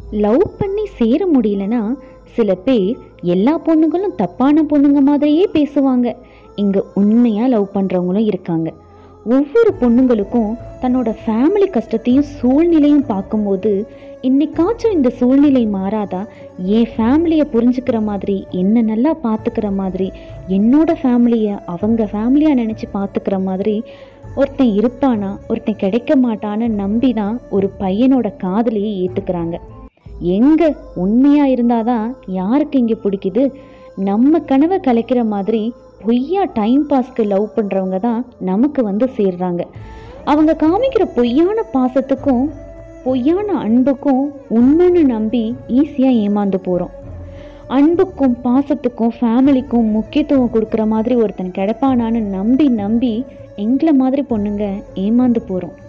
love பண்ணி சேர முடியலனா சில பேர் எல்லா பொண்ணுங்களும் தப்பான பொண்ணுங்க மாதிரியே பேசுவாங்க இங்கே உண்மையாக லவ் பண்ணுறவங்களும் இருக்காங்க ஒவ்வொரு பொண்ணுங்களுக்கும் தன்னோட ஃபேமிலி கஷ்டத்தையும் சூழ்நிலையும் பார்க்கும்போது இன்னைக்காச்சும் இந்த சூழ்நிலை மாறாதா என் ஃபேமிலியை புரிஞ்சுக்கிற மாதிரி என்ன நல்லா பார்த்துக்கிற மாதிரி என்னோட ஃபேமிலியை அவங்க ஃபேமிலியாக நினச்சி பார்த்துக்கிற மாதிரி ஒருத்தன் இருப்பானா ஒருத்தன் கிடைக்க மாட்டான்னு நம்பி தான் ஒரு பையனோட காதலியை ஏற்றுக்கிறாங்க எங்க உண்மையா இருந்தாதான் யாருக்கு இங்கே பிடிக்குது நம்ம கனவை கலைக்கிற மாதிரி பொய்யா டைம் பாஸ்க்கு லவ் பண்ணுறவங்க தான் நமக்கு வந்து சேர்றாங்க அவங்க காமிக்கிற பொய்யான பாசத்துக்கும் பொய்யான அன்புக்கும் உண்மைன்னு நம்பி ஈஸியாக ஏமாந்து போகிறோம் அன்புக்கும் பாசத்துக்கும் ஃபேமிலிக்கும் முக்கியத்துவம் கொடுக்குற மாதிரி ஒருத்தன் கிடைப்பானான்னு நம்பி நம்பி எங்களை மாதிரி பொண்ணுங்க ஏமாந்து போகிறோம்